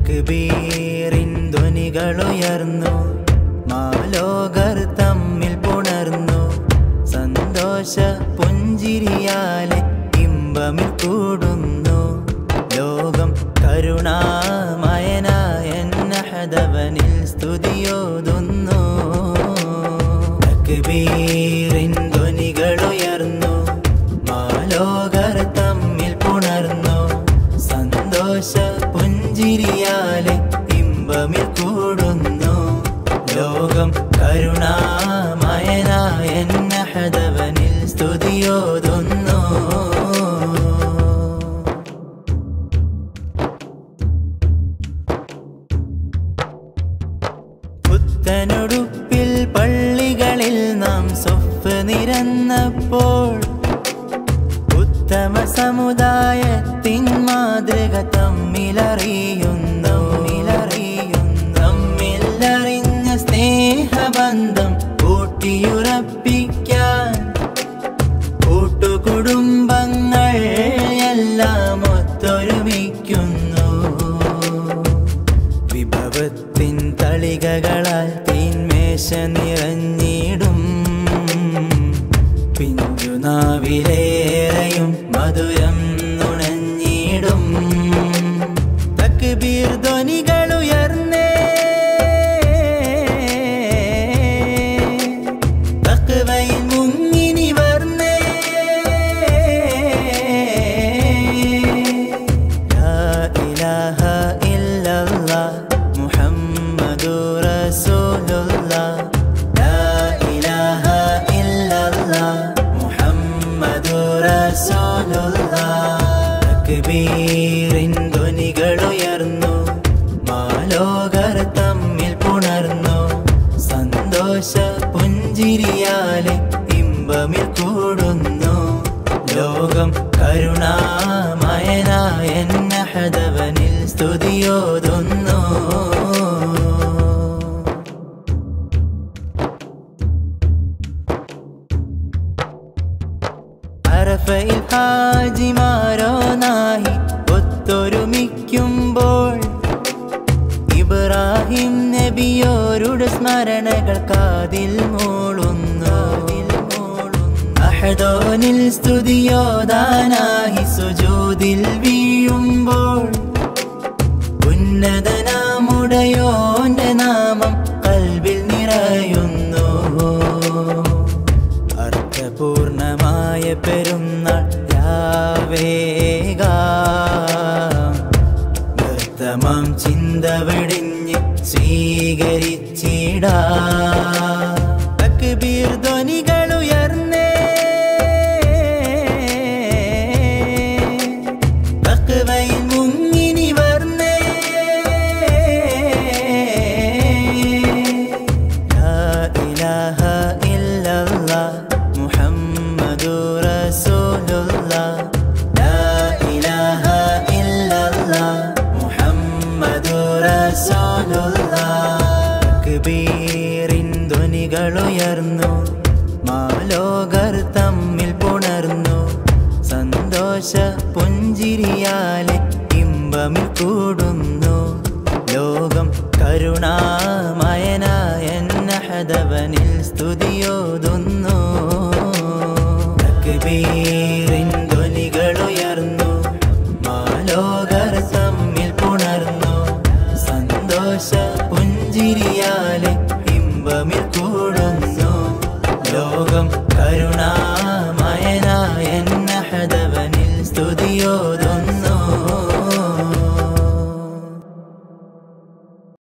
തക്ബീറിൻ ധ്വനികളുയർന്നു മാലോകർ തമ്മിൽ പുണർന്നു സന്തോഷ പുഞ്ചിരിയാലെ ഇമ്പമിൽ കൂടുന്നു ലോകം കരുണാമയനായ നഹദവനിൽ സ്തുതിയോതുന്നു തക്ബീറിൻ ധ്വനികളുയർന്നു മാലോകർ തമ്മിൽ പുണർന്നു സന്തോഷ പുഞ്ചിരിയാലെ ഇമ്പമിൽ കൂടുന്നു ലോകം കരുണാമയനായ നഹദവനിൽ സ്തുതിയോതുന്നു പുത്തനുടുപ്പിൽ പള്ളികളിൽ നാം സൊഫ് നിരന്നപ്പോൾ ഉത്തമ സമുദായത്തിൻ മാതൃക തമ്മിലറിയുന്നു തമ്മിലറിയുന്നു തമ്മിലറിഞ്ഞ സ്നേഹബന്ധം കൂട്ടിയുറപ്പിക്കാൻ കൂട്ടുകുടുംബങ്ങൾ എല്ലാം ഒത്തൊരുമിക്കുന്നു വിഭവത്തിൻ തളികകളാൽ തീന്മേശ നിറഞ്ഞിടും പിഞ്ചുനാവിലേറെയും മധുരം നുണഞ്ഞിടും തക്ബീർ ധ്വനികളുയർന്നേ തക്വയിൽ മുങ്ങിനി വർന്നേ ലാ ഇലാഹ ഇല്ലല്ലാഹ് മുഹമ്മദുർ റസൂലുള്ളാഹ് ലാ ഇലാഹ ഇല്ലല്ലാഹ് മുഹമ്മദുർ റസൂലുള്ളാഹ് തക്ബീറിൻ ധ്വനികളുയർന്നു മാലോകർ തമ്മിൽ പുണർന്നു സന്തോഷ പുഞ്ചിരിയാലെ ഇമ്പമിൽ കൂടുന്നു ലോകം കരുണാമയനായ നഹദവനിൽ സ്തുതിയോതുന്നു അറഫയിൽ ഹാജിമാരോ നാഹി ഒത്തൊരുമിക്കുമ്പോൾ ഇബ്രാഹിം നബിയോരുടെ സ്മരണകൾ കാതിൽ മൂളുന്നു അഹദോനിൽ സ്തുതിയോദാനാഹി സുജൂതിൽ വീഴുമ്പോൾ ഉന്നതനാമുടയോന്റെ നാമം കൽവിൽ നിറയുന്നു അർത്ഥപൂർണമായ പെരുന്നാൾ രാവേഗ വ്യക്തമാം ചിന്ത വെടിഞ്ഞ് സ്വീകരിച്ചിടാ തക്ബീർ ധ്വനികളുയർന്നേ തക്വയിൽ മുങ്ങിനി വർന്നേ ലാ ഇലാഹ ഇല്ലല്ലാഹ് മുഹമ്മദുർ റസൂലുള്ളാഹ് ലാ ഇലാഹ ഇല്ലല്ലാഹ് മുഹമ്മദുർ റസൂലുള്ളാഹ് തക്ബീറിൻ ധ്വനികളുയർന്നു മാലോകർ തമ്മിൽ പുണർന്നു സന്തോഷ പുഞ്ചിരിയാലെ ഇമ്പമിൽ കൂടുന്നു ലോകം കരുണാമയനായ നഹദവനിൽ സ്തുതിയോതുന്നു തക്ബീറിൻ ധ്വനികളുയർന്നു മാലോകർ തമ്മിൽ പുണർന്നു സന്തോഷ പുഞ്ചിരിയ